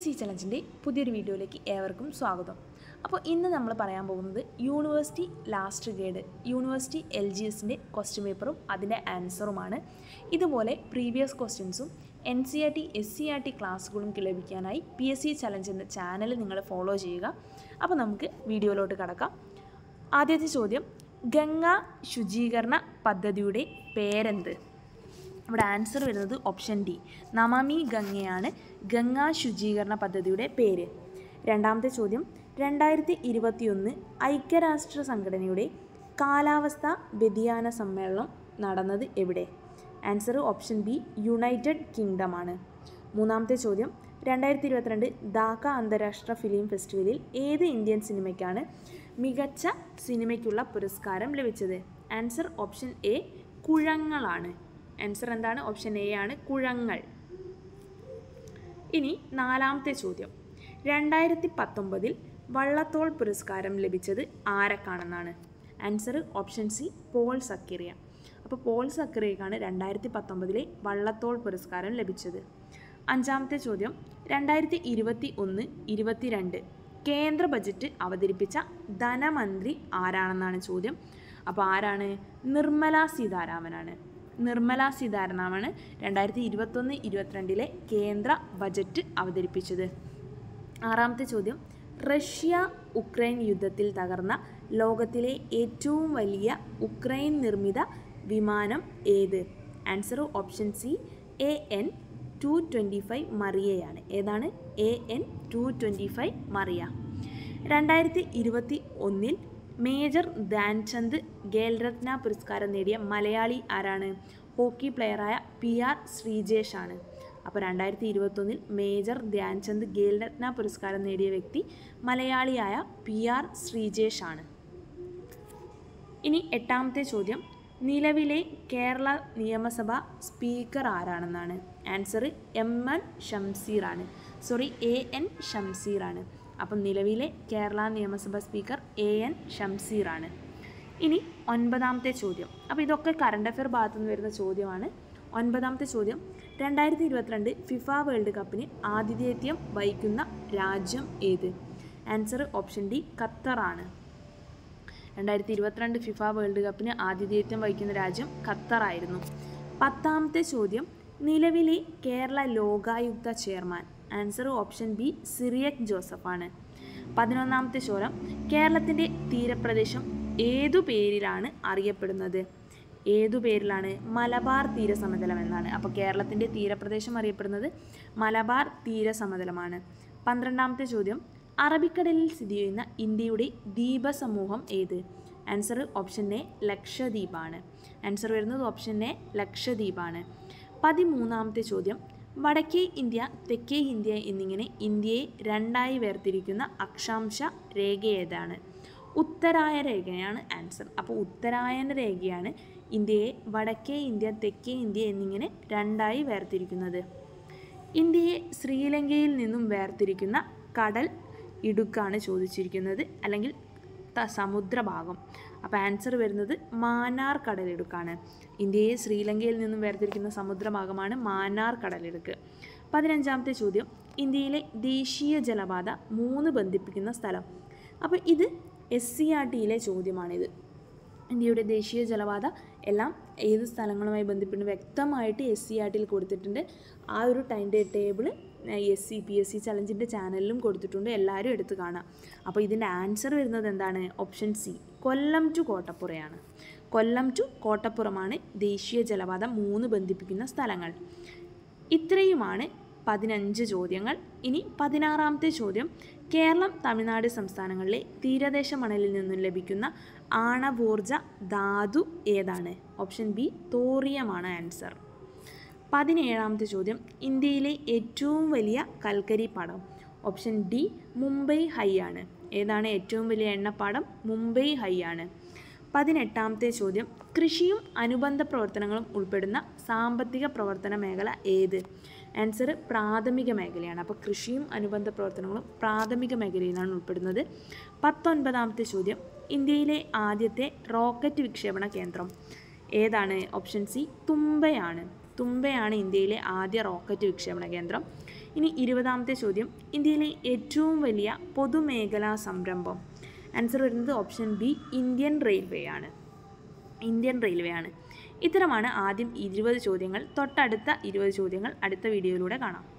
C ചലഞ്ചിൻ്റെ പുതിയൊരു വീഡിയോയിലേക്ക് ഏവർക്കും സ്വാഗതം അപ്പോൾ ഇന്ന് നമ്മൾ പറയാൻ പോകുന്നത് university last grade university L G എസിൻ്റെ ക്വസ്റ്റ്യൻ പേപ്പറും അതിൻ്റെ ആൻസറുമാണ് ഇതുപോലെ പ്രീവിയസ് ക്വസ്റ്റ്യൻസും N C R T S C R T ക്ലാസ്സുകളും ലഭിക്കാനായി പി എസ് സി ചലഞ്ച് എന്ന ചാനൽ നിങ്ങൾ ഫോളോ ചെയ്യുക അപ്പോൾ നമുക്ക് വീഡിയോയിലോട്ട് കടക്കാം ആദ്യത്തെ ചോദ്യം ഗംഗാ ശുചീകരണ പദ്ധതിയുടെ പേരെന്ത് ഇവിടെ ആൻസർ വരുന്നത് ഓപ്ഷൻ ഡി നമാമി ഗംഗയാണ് ഗംഗാ ശുചീകരണ പദ്ധതിയുടെ പേര് രണ്ടാമത്തെ ചോദ്യം രണ്ടായിരത്തി ഇരുപത്തിയൊന്ന് ഐക്യരാഷ്ട്ര സംഘടനയുടെ കാലാവസ്ഥാ വ്യതിയാന സമ്മേളനം നടന്നത് എവിടെ answer option B United Kingdom ആണ് മൂന്നാമത്തെ ചോദ്യം രണ്ടായിരത്തി ഇരുപത്തിരണ്ട് ധാക്ക അന്താരാഷ്ട്ര ഫിലിം ഫെസ്റ്റിവലിൽ ഏത് ഇന്ത്യൻ സിനിമയ്ക്കാണ് മികച്ച സിനിമയ്ക്കുള്ള പുരസ്കാരം ലഭിച്ചത് ആൻസർ ഓപ്ഷൻ എ കുഴങ്ങളാണ് ആൻസർ എന്താണ് ഓപ്ഷൻ എ ആണ് കുഴങ്ങൾ ഇനി നാലാമത്തെ ചോദ്യം രണ്ടായിരത്തി പത്തൊമ്പതിൽ വള്ളത്തോൾ പുരസ്കാരം ലഭിച്ചത് ആരൊക്കാണെന്നാണ് answer option C Paul Zachariah അപ്പോൾ പോൾ സക്കിറിയക്കാണ് രണ്ടായിരത്തി പത്തൊമ്പതിലെ വള്ളത്തോൾ പുരസ്കാരം ലഭിച്ചത് അഞ്ചാമത്തെ ചോദ്യം രണ്ടായിരത്തി ഇരുപത്തി ഒന്ന് ഇരുപത്തിരണ്ട് കേന്ദ്ര ബജറ്റ് അവതരിപ്പിച്ച ധനമന്ത്രി ആരാണെന്നാണ് ചോദ്യം അപ്പോൾ ആരാണ് നിർമ്മല സീതാരാമനാണ് നിർമ്മല സീതാരാമനാണ് രണ്ടായിരത്തി ഇരുപത്തൊന്ന് ഇരുപത്തിരണ്ടിലെ കേന്ദ്ര ബജറ്റ് അവതരിപ്പിച്ചത് ആറാമത്തെ ചോദ്യം റഷ്യ ഉക്രൈൻ യുദ്ധത്തിൽ തകർന്ന ലോകത്തിലെ ഏറ്റവും വലിയ ഉക്രൈൻ നിർമ്മിത വിമാനം ഏത് answer option C A N two twenty five മറിയയാണ് ഏതാണ് A N two twenty five Mriya രണ്ടായിരത്തി ഇരുപത്തി ഒന്നിൽ മേജർ ധ്യാൻചന്ദ് ഖേൽരത്ന പുരസ്കാരം നേടിയ മലയാളി ആരാണ് ഹോക്കി പ്ലെയറായ പി ആർ ശ്രീജേഷ് ആണ് അപ്പോൾ രണ്ടായിരത്തി ഇരുപത്തൊന്നിൽ മേജർ ധ്യാൻചന്ദ് ഖേൽരത്ന പുരസ്കാരം നേടിയ വ്യക്തി മലയാളിയായ പി ആർ ശ്രീജേഷ് ആണ് ഇനി എട്ടാമത്തെ ചോദ്യം നിലവിലെ കേരള നിയമസഭ സ്പീക്കർ ആരാണെന്നാണ് ആൻസർ എം എൻ ഷംസീർ ആണ് സോറി എ എൻ ഷംസീർ ആണ് അപ്പം നിലവിലെ Kerala Niyamasabha speaker A N Shamseer ആണ് ഇനി ഒൻപതാമത്തെ ചോദ്യം അപ്പോൾ ഇതൊക്കെ കറണ്ട് അഫെയർ ഭാഗത്തു നിന്ന് വരുന്ന ചോദ്യമാണ് ഒൻപതാമത്തെ ചോദ്യം രണ്ടായിരത്തി ഇരുപത്തിരണ്ട് ഫിഫ വേൾഡ് കപ്പിന് ആതിഥേയത്വം വഹിക്കുന്ന രാജ്യം ഏത് ആൻസർ ഓപ്ഷൻ ഡി ഖത്തറാണ് രണ്ടായിരത്തി ഇരുപത്തിരണ്ട് ഫിഫ വേൾഡ് കപ്പിന് ആതിഥേയത്വം വഹിക്കുന്ന രാജ്യം ഖത്തറായിരുന്നു പത്താമത്തെ ചോദ്യം നിലവിലെ Kerala Lokayukta chairman answer option B Cyriac ജോസഫാണ് പതിനൊന്നാമത്തെ ചോദ്യം കേരളത്തിൻ്റെ തീരപ്രദേശം ഏതു പേരിലാണ് അറിയപ്പെടുന്നത് ഏതു പേരിലാണ് മലബാർ തീരസമതലം എന്നാണ് അപ്പോൾ കേരളത്തിൻ്റെ തീരപ്രദേശം അറിയപ്പെടുന്നത് മലബാർ തീരസമതലമാണ് പന്ത്രണ്ടാമത്തെ ചോദ്യം അറബിക്കടലിൽ സ്ഥിതി ചെയ്യുന്ന ഇന്ത്യയുടെ ദ്വീപസമൂഹം ഏത് ആൻസർ ഓപ്ഷൻ എ ലക്ഷദ്വീപാണ് ആൻസർ വരുന്നത് ഓപ്ഷൻ എ ലക്ഷദ്വീപാണ് പതിമൂന്നാമത്തെ ചോദ്യം വടക്കേ ഇന്ത്യ തെക്കേ ഇന്ത്യ എന്നിങ്ങനെ ഇന്ത്യയെ രണ്ടായി വേർതിരിക്കുന്ന അക്ഷാംശ രേഖ ഏതാണ് ഉത്തരായ രേഖയാണ് ആൻസർ അപ്പോൾ ഉത്തരായന രേഖയാണ് ഇന്ത്യയെ വടക്കേ ഇന്ത്യ തെക്കേ ഇന്ത്യ എന്നിങ്ങനെ രണ്ടായി വേർതിരിക്കുന്നത് ഇന്ത്യയെ ശ്രീലങ്കയിൽ നിന്നും വേർതിരിക്കുന്ന കടൽ ഇടുക്കാണ് ചോദിച്ചിരിക്കുന്നത് അല്ലെങ്കിൽ ത സമുദ്രഭാഗം അപ്പോൾ ആൻസർ വരുന്നത് മാന്നാർ കടലിടുക്കാണ് ഇന്ത്യയെ ശ്രീലങ്കയിൽ നിന്നും വേർതിരിക്കുന്ന സമുദ്രഭാഗമാണ് മാന്നാർ കടലിടുക്ക് പതിനഞ്ചാമത്തെ ചോദ്യം ഇന്ത്യയിലെ ദേശീയ ജലപാത മൂന്ന് ബന്ധിപ്പിക്കുന്ന സ്ഥലം അപ്പോൾ ഇത് എസ് സി ആർ ടിയിലെ ചോദ്യമാണിത് ഇന്ത്യയുടെ ദേശീയ ജലപാത എല്ലാം ഏത് സ്ഥലങ്ങളുമായി ബന്ധപ്പെട്ട് വ്യക്തമായിട്ട് എസ് സി ആർ ടിയിൽ കൊടുത്തിട്ടുണ്ട് ആ ഒരു time table S C P S C ചലഞ്ചിൻ്റെ ചാനലിലും കൊടുത്തിട്ടുണ്ട് എല്ലാവരും എടുത്ത് കാണാം അപ്പോൾ ഇതിൻ്റെ ആൻസർ വരുന്നത് എന്താണ് ഓപ്ഷൻ സി കൊല്ലം ടു കോട്ടപ്പുറയാണ് കൊല്ലം ടു കോട്ടപ്പുറമാണ് ദേശീയ ജലപാത മൂന്ന് ബന്ധിപ്പിക്കുന്ന സ്ഥലങ്ങൾ ഇത്രയുമാണ് പതിനഞ്ച് ചോദ്യങ്ങൾ ഇനി പതിനാറാമത്തെ ചോദ്യം കേരളം തമിഴ്നാട് സംസ്ഥാനങ്ങളിലെ തീരദേശ മണലിൽ നിന്നും ലഭിക്കുന്ന ആണവോർജ ധാതു ഏതാണ് ഓപ്ഷൻ ബി തോറിയമാണ് ആൻസർ പതിനേഴാമത്തെ ചോദ്യം ഇന്ത്യയിലെ ഏറ്റവും വലിയ കൽക്കരി പാടം ഓപ്ഷൻ ഡി മുംബൈ ഹൈ ആണ് ഏതാണ് ഏറ്റവും വലിയ എണ്ണപ്പാടം മുംബൈ ഹൈ ആണ് പതിനെട്ടാമത്തെ ചോദ്യം കൃഷിയും അനുബന്ധ പ്രവർത്തനങ്ങളും ഉൾപ്പെടുന്ന സാമ്പത്തിക പ്രവർത്തന മേഖല ഏത് ആൻസർ പ്രാഥമിക മേഖലയാണ് അപ്പോൾ കൃഷിയും അനുബന്ധ പ്രവർത്തനങ്ങളും പ്രാഥമിക മേഖലയിലാണ് ഉൾപ്പെടുന്നത് പത്തൊൻപതാമത്തെ ചോദ്യം ഇന്ത്യയിലെ ആദ്യത്തെ റോക്കറ്റ് വിക്ഷേപണ കേന്ദ്രം ഏതാണ് ഓപ്ഷൻ സി തുമ്പയാണ് തുമ്പയാണ് ഇന്ത്യയിലെ ആദ്യ റോക്കറ്റ് വിക്ഷേപണ കേന്ദ്രം ഇനി ഇരുപതാമത്തെ ചോദ്യം ഇന്ത്യയിലെ ഏറ്റവും വലിയ പൊതുമേഖലാ സംരംഭം ആൻസർ വരുന്നത് ഓപ്ഷൻ ബി ഇന്ത്യൻ റെയിൽവേ ആണ് ഇന്ത്യൻ റെയിൽവേ ആണ് ഇത്തരമാണ് ആദ്യം ഇരുപത് ചോദ്യങ്ങൾ തൊട്ടടുത്ത ഇരുപത് ചോദ്യങ്ങൾ അടുത്ത വീഡിയോയിലൂടെ കാണാം